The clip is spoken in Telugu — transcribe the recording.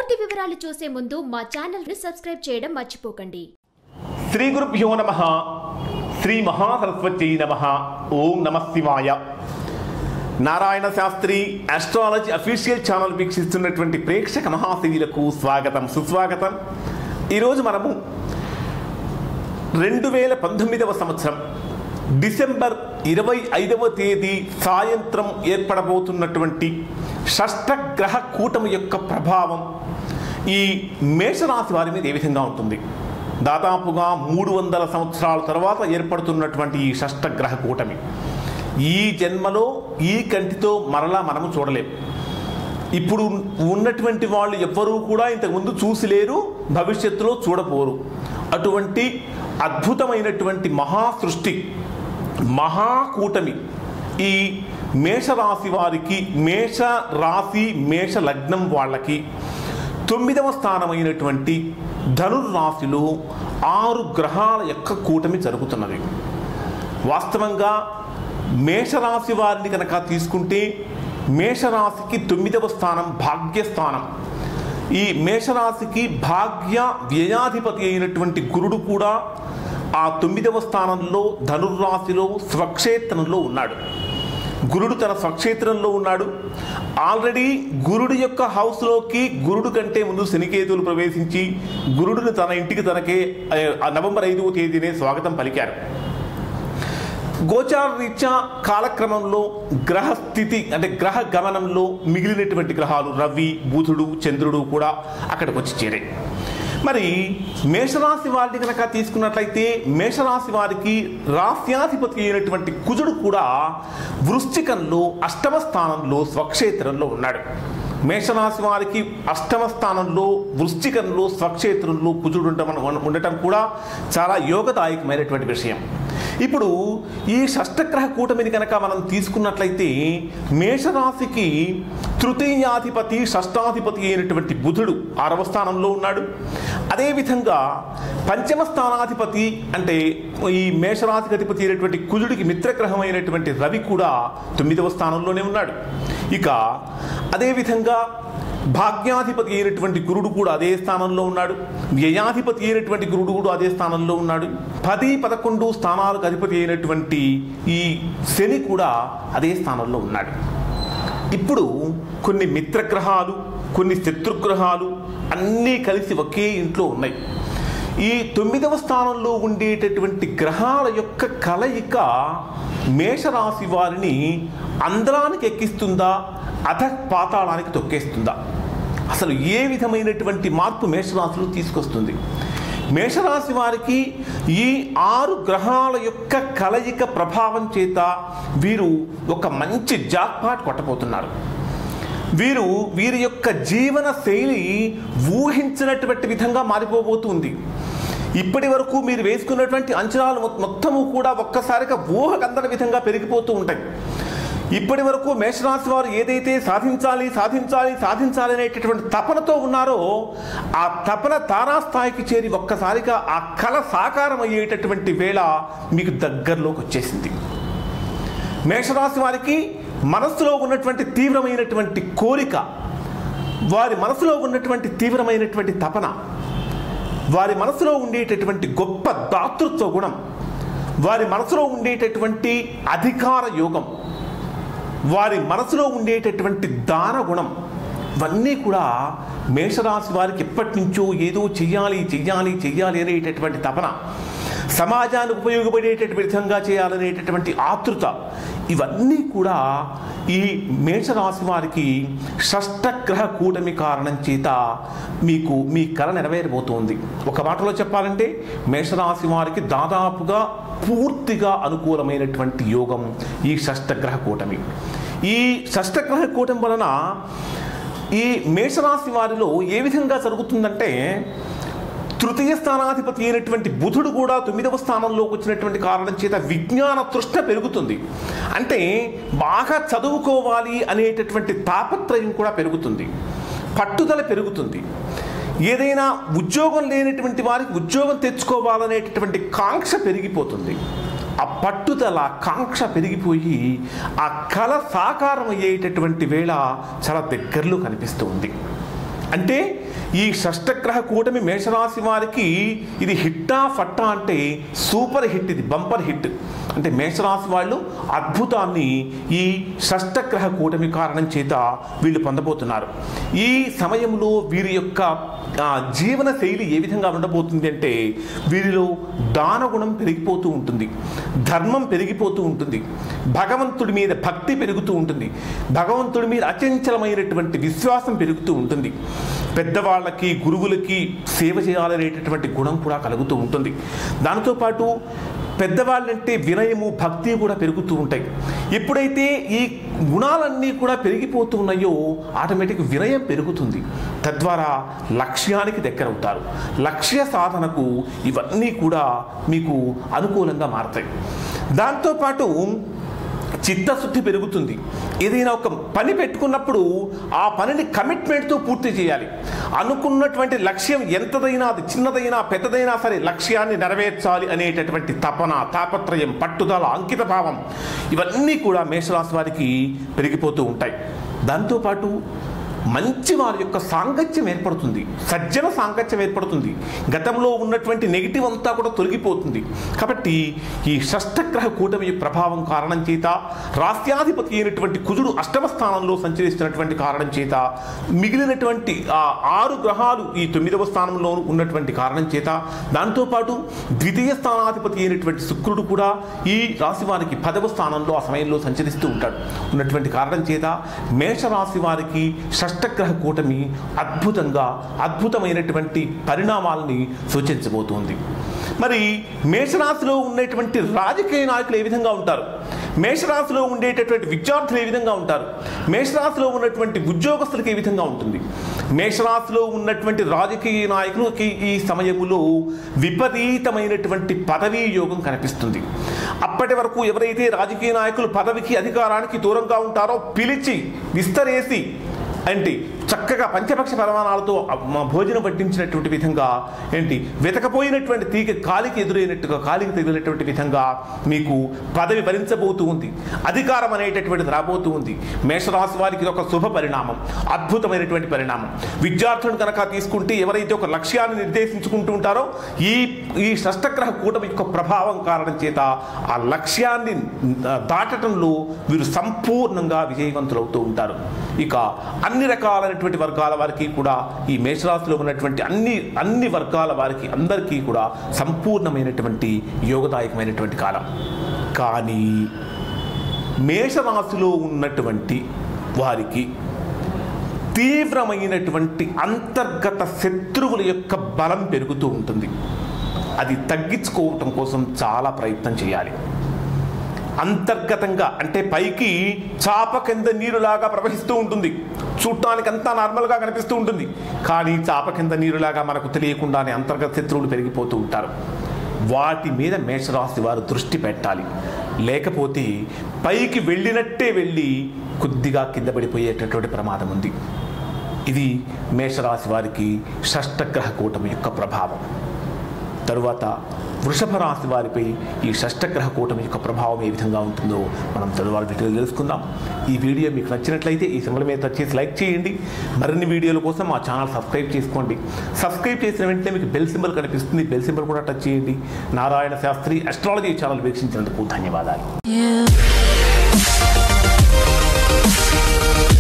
పూర్తి వివరాలు చూసే ముందు మా ఛానల్ ని సబ్స్క్రైబ్ చేయడం మర్చిపోకండి శ్రీ గురుభ్యో నమ శ్రీ మహాసరస్వతి నమ ఓం నమ శివాయ Narayana Shastri astrology official channel వీక్షిస్తున్నటువంటి ప్రేక్షక మహాశివులకు స్వాగతం సుస్వాగతం ఈరోజు మనము రెండు వేల పంతొమ్మిదవ సంవత్సరం డిసెంబర్ ఇరవై ఐదవ తేదీ సాయంత్రం ఏర్పడబోతున్నటువంటి షష్టగ్రహ కూటమి యొక్క ప్రభావం ఈ మేషరాశి వారి మీద ఏ విధంగా ఉంటుంది దాదాపుగా మూడు వందల సంవత్సరాల తర్వాత ఏర్పడుతున్నటువంటి ఈ షష్టగ్రహ కూటమి ఈ జన్మలో ఈ కంటితో మరలా మనము చూడలేం ఇప్పుడు ఉన్నటువంటి వాళ్ళు ఎవ్వరూ కూడా ఇంతకుముందు చూసి లేరు భవిష్యత్తులో చూడపోరు అటువంటి అద్భుతమైనటువంటి మహా సృష్టి మహాకూటమి ఈ మేషరాశి వారికి మేష రాశి మేష లగ్నం వాళ్ళకి తొమ్మిదవ స్థానమైనటువంటి ధనుర్రాశిలో ఆరు గ్రహాల యొక్క కూటమి జరుగుతున్నది వాస్తవంగా మేషరాశి వారిని కనుక తీసుకుంటే మేషరాశికి తొమ్మిదవ స్థానం భాగ్యస్థానం ఈ మేషరాశికి భాగ్య వ్యయాధిపతి అయినటువంటి గురుడు కూడా ఆ తొమ్మిదవ స్థానంలో ధనుర్రాశిలో స్వక్షేత్రంలో ఉన్నాడు గురుడు తన స్వక్షేత్రంలో ఉన్నాడు ఆల్రెడీ గురుడు యొక్క హౌస్లోకి గురుడు కంటే ముందు శనికేతువులు ప్రవేశించి గురుడుని తన ఇంటికి తనకే ఆ నవంబర్ ఐదవ తేదీనే స్వాగతం పలికారు గోచార రీత్యా కాలక్రమంలో గ్రహస్థితి అంటే గ్రహ గమనంలో మిగిలినటువంటి గ్రహాలు రవి బుధుడు చంద్రుడు కూడా అక్కడికి వచ్చి చేరాయి మరి మేషరాశి వారిని కనుక తీసుకున్నట్లయితే మేషరాశి వారికి రాస్యాధిపతి అయినటువంటి కుజుడు కూడా వృశ్చికంలో అష్టమ స్థానంలో స్వక్షేత్రంలో ఉన్నాడు మేషరాశి వారికి అష్టమ స్థానంలో వృశ్చికంలో స్వక్షేత్రంలో కుజుడు ఉండటం ఉండటం కూడా చాలా యోగదాయకమైనటువంటి విషయం ఇప్పుడు ఈ షష్టగ్రహ కూటమిని కనుక మనం తీసుకున్నట్లయితే మేషరాశికి తృతీయాధిపతి షష్టాధిపతి అయినటువంటి బుధుడు ఆరవ స్థానంలో ఉన్నాడు అదేవిధంగా పంచమ స్థానాధిపతి అంటే ఈ మేషరాశికి అధిపతి అయినటువంటి కుజుడికి మిత్రగ్రహం అయినటువంటి రవి కూడా తొమ్మిదవ స్థానంలోనే ఉన్నాడు ఇక అదేవిధంగా భాగ్యాధిపతి అయినటువంటి గురుడు కూడా అదే స్థానంలో ఉన్నాడు వ్యయాధిపతి అయినటువంటి గురుడు కూడా అదే స్థానంలో ఉన్నాడు పది పదకొండు స్థానాలకు అధిపతి అయినటువంటి ఈ శని కూడా అదే స్థానంలో ఉన్నాడు ఇప్పుడు కొన్ని మిత్రగ్రహాలు కొన్ని శత్రుగ్రహాలు అన్నీ కలిసి ఒకే ఇంట్లో ఉన్నాయి ఈ తొమ్మిదవ స్థానంలో ఉండేటటువంటి గ్రహాల యొక్క కలయిక మేషరాశి వారిని అంతరానికి ఎక్కిస్తుందా అధ పాతాళానికి తొక్కేస్తుందా అసలు ఏ విధమైనటువంటి మార్పు మేషరాశిలో తీసుకొస్తుంది మేషరాశి వారికి ఈ ఆరు గ్రహాల యొక్క కలయిక ప్రభావం చేత వీరు ఒక మంచి జాక్పాట్ కొట్టబోతున్నారు వీరు వీరి యొక్క జీవన శైలి ఊహించినటువంటి విధంగా మారిపోబోతుంది ఇప్పటి వరకు మీరు వేసుకున్నటువంటి అంచనాలు మొత్తము కూడా ఒక్కసారిగా ఊహకందని విధంగా పెరిగిపోతూ ఉంటాయి ఇప్పటి వరకు మేషరాశి వారు ఏదైతే సాధించాలి సాధించాలి సాధించాలి అనేటటువంటి తపనతో ఉన్నారో ఆ తపన తారాస్థాయికి చేరి ఒక్కసారిగా ఆ కళ సాకారం అయ్యేటటువంటి వేళ మీకు దగ్గరలోకి వచ్చేసింది మేషరాశి వారికి మనస్సులో ఉన్నటువంటి తీవ్రమైనటువంటి కోరిక వారి మనసులో ఉన్నటువంటి తీవ్రమైనటువంటి తపన వారి మనసులో ఉండేటటువంటి గొప్ప దాతృత్వ గుణం వారి మనసులో ఉండేటటువంటి అధికార యోగం వారి మనసులో ఉండేటటువంటి దాన గుణం ఇవన్నీ కూడా మేషరాశి వారికి ఎప్పటి నుంచో ఏదో చెయ్యాలి చెయ్యాలి చెయ్యాలి అనేటటువంటి తపన సమాజానికి ఉపయోగపడేటటువంటి విధంగా చేయాలనేటటువంటి ఆతృత ఇవన్నీ కూడా ఈ మేషరాశి వారికి షష్టగ్రహ కూటమి కారణం చేత మీకు మీ కళ నెరవేరబోతోంది ఒక మాటలో చెప్పాలంటే మేషరాశి వారికి దాదాపుగా పూర్తిగా అనుకూలమైనటువంటి యోగం ఈ షష్టగ్రహ కూటమి ఈ షష్టగ్రహ కూటమి వలన ఈ మేషరాశి వారిలో ఏ విధంగా జరుగుతుందంటే తృతీయ స్థానాధిపతి అయినటువంటి బుధుడు కూడా తొమ్మిదవ స్థానంలోకి వచ్చినటువంటి కారణం చేత విజ్ఞాన తృష్ట పెరుగుతుంది అంటే బాగా చదువుకోవాలి అనేటటువంటి తాపత్రయం కూడా పెరుగుతుంది పట్టుదల పెరుగుతుంది ఏదైనా ఉద్యోగం లేనటువంటి వారికి ఉద్యోగం తెచ్చుకోవాలనేటటువంటి కాంక్ష పెరిగిపోతుంది ఆ పట్టుదల కాంక్ష పెరిగిపోయి ఆ కళ సాకారం అయ్యేటటువంటి వేళ చాలా దగ్గరలో కనిపిస్తూ ఉంది అంటే ఈ షష్టగ్రహ కూటమి మేషరాశి వారికి ఇది హిట్టా ఫట్టా అంటే సూపర్ హిట్ ఇది బంపర్ హిట్ అంటే మేషరాశి వాళ్ళు అద్భుతాన్ని ఈ షష్టగ్రహ కూటమి కారణం చేత వీళ్ళు పొందబోతున్నారు ఈ సమయంలో వీరి యొక్క ఆ, జీవన శైలి ఏ విధంగా ఉండబోతుంది అంటే వీరిలో దానగుణం పెరిగిపోతూ ఉంటుంది ధర్మం పెరిగిపోతూ ఉంటుంది భగవంతుడి మీద భక్తి పెరుగుతూ ఉంటుంది భగవంతుడి మీద అచంచలమైనటువంటి విశ్వాసం పెరుగుతూ ఉంటుంది పెద్దవాళ్ళకి గురువులకి సేవ చేయాలనేటటువంటి గుణం కూడా కలుగుతూ ఉంటుంది దాంతోపాటు పెద్దవాళ్ళంటే వినయము భక్తి కూడా పెరుగుతూ ఉంటాయి ఎప్పుడైతే ఈ గుణాలన్నీ కూడా పెరిగిపోతూ ఉన్నాయో ఆటోమేటిక్ వినయం పెరుగుతుంది తద్వారా లక్ష్యానికి దగ్గరవుతారు లక్ష్య సాధనకు ఇవన్నీ కూడా మీకు అనుకూలంగా మారతాయి దాంతోపాటు చిత్తశుద్ధి పెరుగుతుంది ఏదైనా ఒక పని పెట్టుకున్నప్పుడు ఆ పనిని కమిట్మెంట్తో పూర్తి చేయాలి అనుకున్నటువంటి లక్ష్యం ఎంతదైనా అది చిన్నదైనా పెద్దదైనా సరే లక్ష్యాన్ని నెరవేర్చాలి అనేటటువంటి తపన తాపత్రయం పట్టుదల అంకిత భావం ఇవన్నీ కూడా మేషరాశి వారికి పెరిగిపోతూ ఉంటాయి దాంతోపాటు మంచి వారి యొక్క సాంగత్యం ఏర్పడుతుంది సజ్జన సాంగత్యం ఏర్పడుతుంది గతంలో ఉన్నటువంటి నెగిటివ్ అంతా కూడా తొలగిపోతుంది కాబట్టి ఈ షష్టగ్రహ కూటమి ప్రభావం కారణం చేత రాస్యాధిపతి అయినటువంటి కుజుడు అష్టమ స్థానంలో సంచరిస్తున్నటువంటి కారణం చేత మిగిలినటువంటి ఆ ఆరు గ్రహాలు ఈ తొమ్మిదవ స్థానంలో ఉన్నటువంటి కారణం చేత దాంతోపాటు ద్వితీయ స్థానాధిపతి అయినటువంటి శుక్రుడు కూడా ఈ రాశి వారికి పదవ స్థానంలో ఆ సమయంలో సంచరిస్తూ ఉంటాడు ఉన్నటువంటి కారణం చేత మేషరాశి వారికి షష్టగ్రహ కూటమి అద్భుతంగా అద్భుతమైనటువంటి పరిణామాలని సూచించబోతోంది మరి మేషరాశిలో ఉన్నటువంటి రాజకీయ నాయకులు ఏ విధంగా ఉంటారు మేషరాశిలో ఉండేటటువంటి విద్యార్థులు ఏ విధంగా ఉంటారు మేషరాశిలో ఉన్నటువంటి ఉద్యోగస్తులకు ఏ విధంగా ఉంటుంది మేషరాశిలో ఉన్నటువంటి రాజకీయ నాయకులకి ఈ సమయములో విపరీతమైనటువంటి పదవీ యోగం కనిపిస్తుంది అప్పటి వరకు ఎవరైతే రాజకీయ నాయకులు పదవికి అధికారానికి దూరంగా ఉంటారో పిలిచి విస్తరేసి ఏంటి చక్కగా పంచపక్ష పరమాణాలతో మా భోజనం పట్టించినటువంటి విధంగా ఏంటి వెతకపోయినటువంటి తీగ కాలికి ఎదురైనట్టుగా కాలికి తగిలినటువంటి విధంగా మీకు పదవి భరించబోతూ ఉంది అధికారం అనేటటువంటిది రాబోతూ ఉంది మేషరాశి వారికి ఇది ఒక శుభ పరిణామం అద్భుతమైనటువంటి పరిణామం విద్యార్థులను కనుక తీసుకుంటే ఎవరైతే ఒక లక్ష్యాన్ని నిర్దేశించుకుంటూ ఉంటారో ఈ ఈ షష్టగ్రహ కూటమి యొక్క ప్రభావం కారణం చేత ఆ లక్ష్యాన్ని ఆ, దాటడంలో వీరు సంపూర్ణంగా విజయవంతులవుతూ ఉంటారు ఇక అన్ని రకాలైనటువంటి వర్గాల వారికి కూడా ఈ మేషరాశిలో ఉన్నటువంటి అన్ని అన్ని వర్గాల వారికి అందరికీ కూడా సంపూర్ణమైనటువంటి యోగదాయకమైనటువంటి కాలం కానీ మేషరాశిలో ఉన్నటువంటి వారికి తీవ్రమైనటువంటి అంతర్గత శత్రువుల యొక్క బలం పెరుగుతూ ఉంటుంది అది తగ్గించుకోవటం కోసం చాలా ప్రయత్నం చేయాలి అంతర్గతంగా అంటే పైకి చాప కింద నీరులాగా ప్రవహిస్తూ ఉంటుంది చూడటానికి అంతా నార్మల్గా కనిపిస్తూ ఉంటుంది కానీ చాప కింద నీరులాగా మనకు తెలియకుండానే అంతర్గత శత్రువులు పెరిగిపోతూ ఉంటారు వాటి మీద మేషరాశి వారు దృష్టి పెట్టాలి లేకపోతే పైకి వెళ్ళినట్టే వెళ్ళి కొద్దిగా కింద పడిపోయేటటువంటి ప్రమాదం ఉంది ఇది మేషరాశి వారికి షష్టగ్రహ కూటమి యొక్క ప్రభావం తరువాత వృషభ రాశి వారిపై ఈ షష్టగ్రహ కూటమి యొక్క ప్రభావం ఏ విధంగా ఉంటుందో మనం తరువాత వీడియో తెలుసుకుందాం ఈ వీడియో మీకు నచ్చినట్లయితే ఈ సింబల్ మీద టచ్ చేసి లైక్ చేయండి మరిన్ని వీడియోల కోసం మా ఛానల్ సబ్స్క్రైబ్ చేసుకోండి సబ్స్క్రైబ్ చేసిన వెంటనే మీకు బెల్ సింబల్ కనిపిస్తుంది బెల్ సింబల్ కూడా టచ్ చేయండి నారాయణ శాస్త్రి అస్ట్రాలజీ ఛానల్ వీక్షించినందుకు ధన్యవాదాలు you